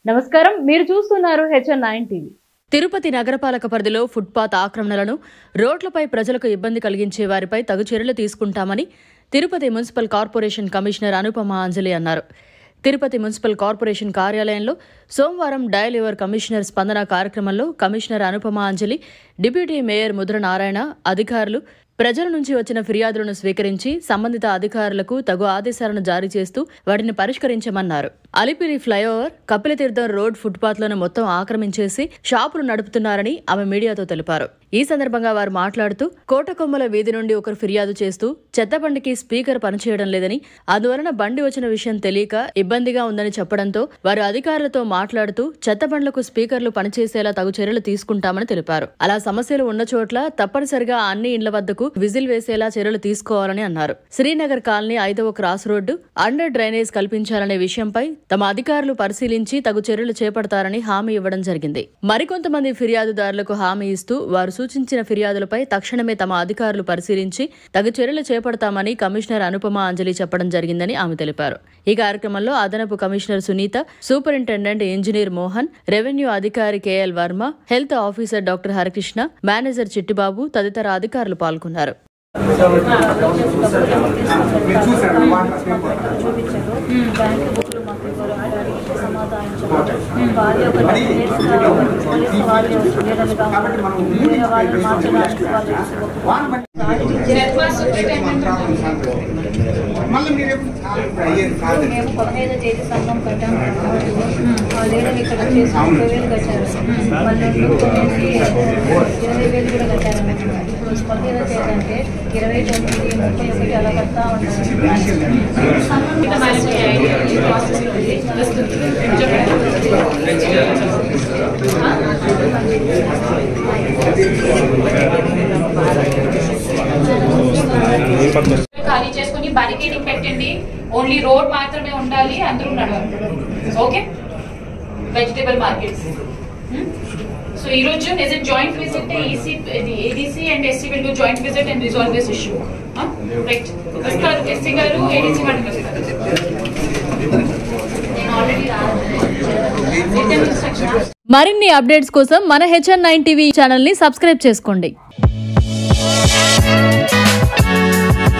నమస్కారం మీరు చూస్తున్నారు హెచ్ఎన్ నైన్ టీవీ తిరుపతి నగరపాలక పరిధిలో ఫుట్పాత్ ఆక్రమణలను రోడ్లపై ప్రజలకు ఇబ్బంది కలిగించే వారిపై తగు చర్యలు తీసుకుంటామని Tirupati municipal corporation commissioner Anupama Anjali అన్నారు తిరుపతి మున్సిపల్ కార్పొరేషన్ కార్యాలయంలో సోమవారం డయల్ యువర్ కమిషనర్ స్పందన కార్యక్రమంలో commissioner Anupama Anjali deputy mayor Mudra Narayana అధికారులు ప్రజల నుంచి వచ్చిన ఫిర్యాదులను స్వీకరించి సంబంధిత అధికారులకు తగు ఆదేశాలను జారీ చేస్తూ వాటిని పరిష్కరించమన్నారు అలిపిరి ఫ్లైఓవర్ కపిలతీర్థం రోడ్ ఫుట్పాత్లను మొత్తం ఆక్రమించేసి షాపులు నడుపుతున్నారని ఆమె మీడియాతో తెలిపారు ఈ సందర్భంగా వారు మాట్లాడుతూ కోటకొమ్మల వీధి నుండి ఒకరు ఫిర్యాదు చేస్తూ చెత్త బండికి స్పీకర్ పనిచేయడం లేదని అందువలన బండి వచ్చిన విషయం తెలియక ఇబ్బందిగా ఉందని చెప్పడంతో వారు అధికారులతో మాట్లాడుతూ చెత్త బండ్లకు స్పీకర్లు పనిచేసేలా తగు చర్యలు తీసుకుంటామని తెలిపారు అలా సమస్యలు ఉన్న చోట్ల తప్పనిసరిగా అన్ని ఇండ్ల వద్దకు విజిల్ వేసేలా చర్యలు తీసుకోవాలని అన్నారు శ్రీనగర్ కాలనీ ఐదవ క్రాస్ రోడ్డు అండర్ డ్రైనేజ్ కల్పించాలనే విషయంపై తమ అధికారులు పరిశీలించి తగు చర్యలు చేపడతారని హామీ ఇవ్వడం జరిగింది మరికొంతమంది ఫిర్యాదుదారులకు హామీ ఇస్తూ వారు సూచించిన ఫిర్యాదులపై తక్షణమే తమ అధికారులు పరిశీలించి తగు చర్యలు చేపడతామని కమిషనర్ అనుపమ అంజలి చెప్పడం జరిగిందని ఆమె తెలిపారు ఈ కార్యక్రమంలో అదనపు commissioner Sunitha superintendent engineer Mohan revenue అధికారి KL Varma health officer doctor Harikrishna manager Chittibabu తదితర అధికారులు పాల్గొన్నారు చూపించారు బ్యాంక్ బుక్లు మాకు ఇవ్వరు అడిగితే సమాధానించారు వాళ్ళే ఒక పోలీసు వాళ్ళే లీడర్లు కావాలి వేరే వాళ్ళు మార్చడానికి మళ్ళీ మీరు అయ్యేది కాదు మేము పదహైదు తేదీ సంఘం కట్టాము ఆ లీడర్లు ఇక్కడ చేసి ముప్పై వేలు కట్టారు మళ్ళీ ఇరవై వేలు కూడా కట్టారు పదిహేదో తేదీ అంటే ఇరవై తొమ్మిది ముప్పై ఒకటి అలా కడతా ఖాళీ చేసుకుని బారికేడింగ్ పెట్టండి ఓన్లీ రోడ్ మాత్రమే ఉండాలి అందరూ నడవాలి ఓకే వెజిటేబల్ మార్కెట్స్ సో ఈ రోజు is it joint visit EC ADC and SC will do joint visit and resolve this issue right వస్తారు ఎస్సీ గారు ఏడీసీ వాళ్ళు వస్తారు నేను ఆల్రెడీ రిటర్న్ ఇన్స్ట్రక్షన్ మరిన్ని అప్డేట్స్ కోసం మన హెచ్ఎన్ నైన్ టీవీ ఛానల్ ని సబ్స్క్రైబ్ చేసుకోండి